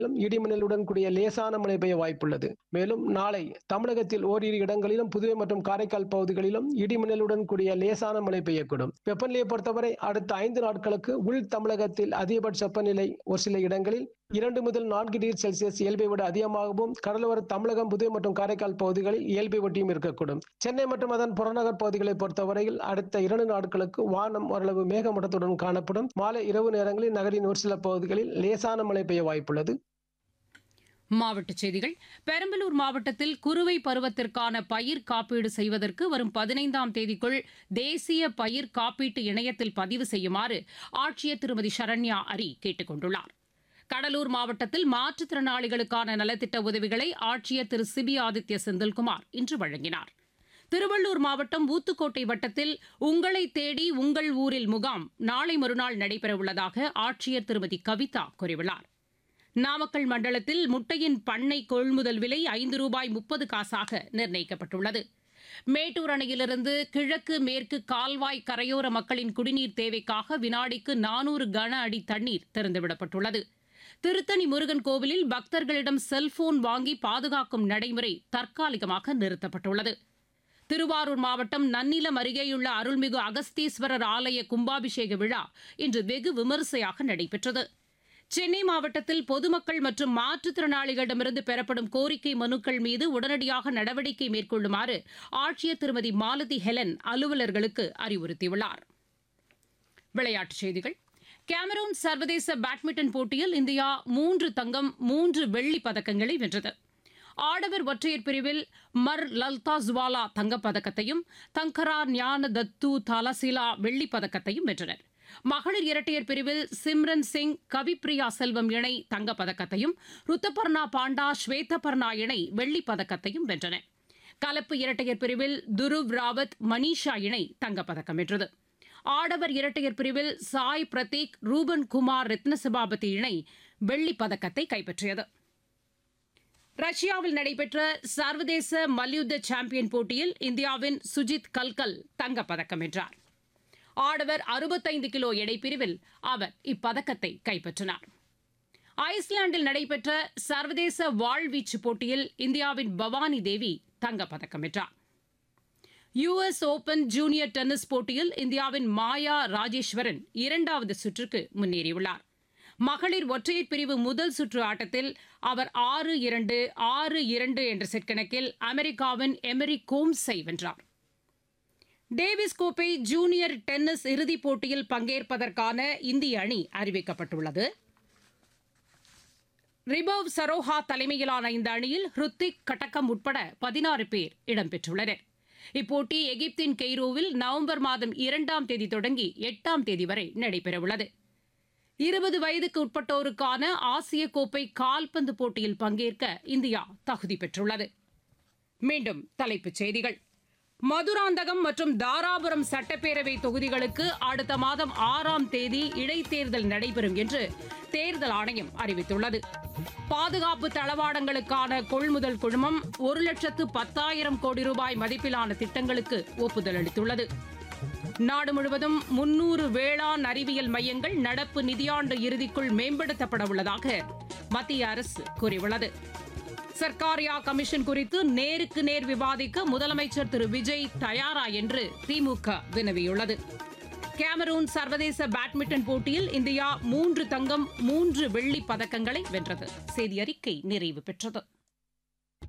இடிமின்னலுடன் கூடிய லேசான மழை பெய்ய வாய்ப்புள்ளது மேலும் நாளை தமிழகத்தில் ஓரிரு இடங்களிலும் புதுவை மற்றும் காரைக்கால் பகுதிகளிலும் இடிமின்னலுடன் கூடிய லேசான மழை பெய்யக்கூடும் வெப்பநிலையை பொறுத்தவரை அடுத்த ஐந்து நாட்களுக்கு உள் தமிழகத்தில் அதிகபட்ச வெப்பநிலை ஒரு சில இடங்களில் இரண்டு முதல் நான்கு டிகிரி செல்சியஸ் இயல்பை விட அதிகமாகவும் கடலோர தமிழகம் புதுவை மற்றும் காரைக்கால் பகுதிகளில் இயல்பை ஒட்டியும் இருக்கக்கூடும் சென்னை மற்றும் அதன் புறநகர் பகுதிகளை பொறுத்தவரையில் அடுத்த இரண்டு நாட்களுக்கு வானம் ஓரளவு மேகமூட்டத்துடன் காணப்படும் மாலை இரவு நேரங்களில் நகரின் ஒரு சில பகுதிகளில் லேசான மழை பெய்ய வாய்ப்புள்ளது மாவட்டச் செய்திகள் பெரம்பலூர் மாவட்டத்தில் குறுவை பருவத்திற்கான பயிர் காப்பீடு செய்வதற்கு வரும் பதினைந்தாம் தேதிக்குள் தேசிய பயிர் காப்பீட்டு இணையத்தில் பதிவு செய்யுமாறு ஆட்சியர் திருமதி சரண்யா அரி கேட்டுக் கொண்டுள்ளார் கடலூர் மாவட்டத்தில் மாற்றுத்திறனாளிகளுக்கான நலத்திட்ட உதவிகளை ஆட்சியர் திரு சிபி ஆதித்ய செந்தில்குமார் இன்று வழங்கினார் திருவள்ளூர் மாவட்டம் ஊத்துக்கோட்டை வட்டத்தில் உங்களை தேடி உங்கள் ஊரில் முகாம் நாளை மறுநாள் நடைபெறவுள்ளதாக ஆட்சியர் திருமதி கவிதா கூறியுள்ளார் நாமக்கல் மண்டலத்தில் முட்டையின் பண்ணை கொள்முதல் விலை ஐந்து ரூபாய் முப்பது காசாக நிர்ணயிக்கப்பட்டுள்ளது மேட்டூர் அணையிலிருந்து கிழக்கு மேற்கு கால்வாய் கரையோர மக்களின் குடிநீர் தேவைக்காக வினாடிக்கு நானூறு கன அடி தண்ணீர் திறந்துவிடப்பட்டுள்ளது திருத்தணி முருகன் கோவிலில் பக்தர்களிடம் செல்போன் வாங்கி பாதுகாக்கும் நடைமுறை தற்காலிகமாக நிறுத்தப்பட்டுள்ளது திருவாரூர் மாவட்டம் நன்னிலம் அருகேயுள்ள அருள்மிகு அகஸ்தீஸ்வரர் ஆலய கும்பாபிஷேக விழா இன்று வெகு விமரிசையாக நடைபெற்றது சென்னை மாவட்டத்தில் பொதுமக்கள் மற்றும் மாற்றுத்திறனாளிகளிடமிருந்து பெறப்படும் கோரிக்கை மனுக்கள் மீது உடனடியாக நடவடிக்கை மேற்கொள்ளுமாறு ஆட்சியர் திருமதி மாலதி ஹெலன் அலுவலர்களுக்கு அறிவுறுத்தியுள்ளார் விளையாட்டுச் செய்திகள் கேமரூன் சர்வதேச பேட்மிண்டன் போட்டியில் இந்தியா மூன்று தங்கம் மூன்று வெள்ளிப் பதக்கங்களை வென்றது ஆடவர் ஒற்றையர் பிரிவில் மர் லல்தா ஜுவாலா தங்கப்பதக்கத்தையும் தங்கரா ஞான தத்து தலசிலா வெள்ளிப் பதக்கத்தையும் வென்றனர் மகளிர் இரட்டையர் பிரிவில் சிம்ரன் சிங் கவிப்ரியா செல்வம் இணை தங்கப்பதக்கத்தையும் ருத்தபர்ணா பாண்டா ஸ்வேதபர்ணா இணை வெள்ளிப் பதக்கத்தையும் வென்றன கலப்பு இரட்டையர் பிரிவில் துருவ் ராவத் மனிஷா இணை தங்கப்பதக்கம் வென்றது ஆடவர் இரட்டையர் பிரிவில் சாய் பிரதீக் ரூபன் குமார் ரத்னசபாபதி இணை வெள்ளிப் பதக்கத்தை கைப்பற்றியது ரஷ்யாவில் நடைபெற்ற சர்வதேச மல்யுத்த சாம்பியன் போட்டியில் இந்தியாவின் சுஜித் கல்கல் தங்கப்பதக்கம் வென்றார் ஆடவர் அறுபத்தைந்து கிலோ எடை பிரிவில் அவர் இப்பதக்கத்தை கைப்பற்றினார் ஐஸ்லாந்தில் நடைபெற்ற சர்வதேச வாழ்வீச்சு போட்டியில் இந்தியாவின் பவானி தேவி தங்கப்பதக்கம் வென்றார் யுஎஸ் ஓபன் ஜூனியர் டென்னிஸ் போட்டியில் இந்தியாவின் மாயா ராஜேஸ்வரன் இரண்டாவது சுற்றுக்கு முன்னேறியுள்ளார் மகளிர் ஒற்றையர் பிரிவு முதல் சுற்று ஆட்டத்தில் அவர் ஆறு இரண்டு ஆறு இரண்டு என்ற செட் கணக்கில் அமெரிக்காவின் எமரி கோம்ஸை வென்றார் டேவிஸ் கோப்பை ஜூனியர் டென்னிஸ் இறுதிப் போட்டியில் பங்கேற்பதற்கான இந்திய அணி அறிவிக்கப்பட்டுள்ளது ரிபவ் சரோஹா தலைமையிலான இந்த அணியில் ஹிருத்திக் கட்டக்கம் உட்பட பதினாறு பேர் இடம்பெற்றுள்ளனர் இப்போட்டி எகிப்தின் கெய்ரோவில் நவம்பர் மாதம் இரண்டாம் தேதி தொடங்கி எட்டாம் தேதி வரை நடைபெறவுள்ளது இருபது வயதுக்கு உட்பட்டோருக்கான ஆசிய கோப்பை கால்பந்து போட்டியில் பங்கேற்க இந்தியா தகுதி பெற்றுள்ளது மீண்டும் தலைப்புச் செய்திகள் மதுராந்தகம் மற்றும் தாராபுரம் சட்டப்பேரவை தொகுதிகளுக்கு அடுத்த மாதம் ஆறாம் தேதி இடைத்தேர்தல் நடைபெறும் என்று தேர்தல் ஆணையம் அறிவித்துள்ளது பாதுகாப்பு தளவாடங்களுக்கான கொள்முதல் குழுமம் ஒரு லட்சத்து பத்தாயிரம் கோடி ரூபாய் மதிப்பிலான திட்டங்களுக்கு ஒப்புதல் அளித்துள்ளது நாடு முழுவதும் முன்னூறு வேளாண் அறிவியல் மையங்கள் நடப்பு நிதியாண்டு இறுதிக்குள் மேம்படுத்தப்பட உள்ளதாக மத்திய அரசு கூறியுள்ளது சர்க்காரியா கமிஷன் குறித்து நேருக்கு நேர் விவாதிக்க முதலமைச்சர் திரு விஜய் தயாரா என்று திமுக வினவியுள்ளது கேமரூன் சர்வதேச பேட்மிண்டன் போட்டியில் இந்தியா மூன்று தங்கம் மூன்று வெள்ளிப் பதக்கங்களை வென்றது செய்தி அறிக்கை நிறைவு பெற்றது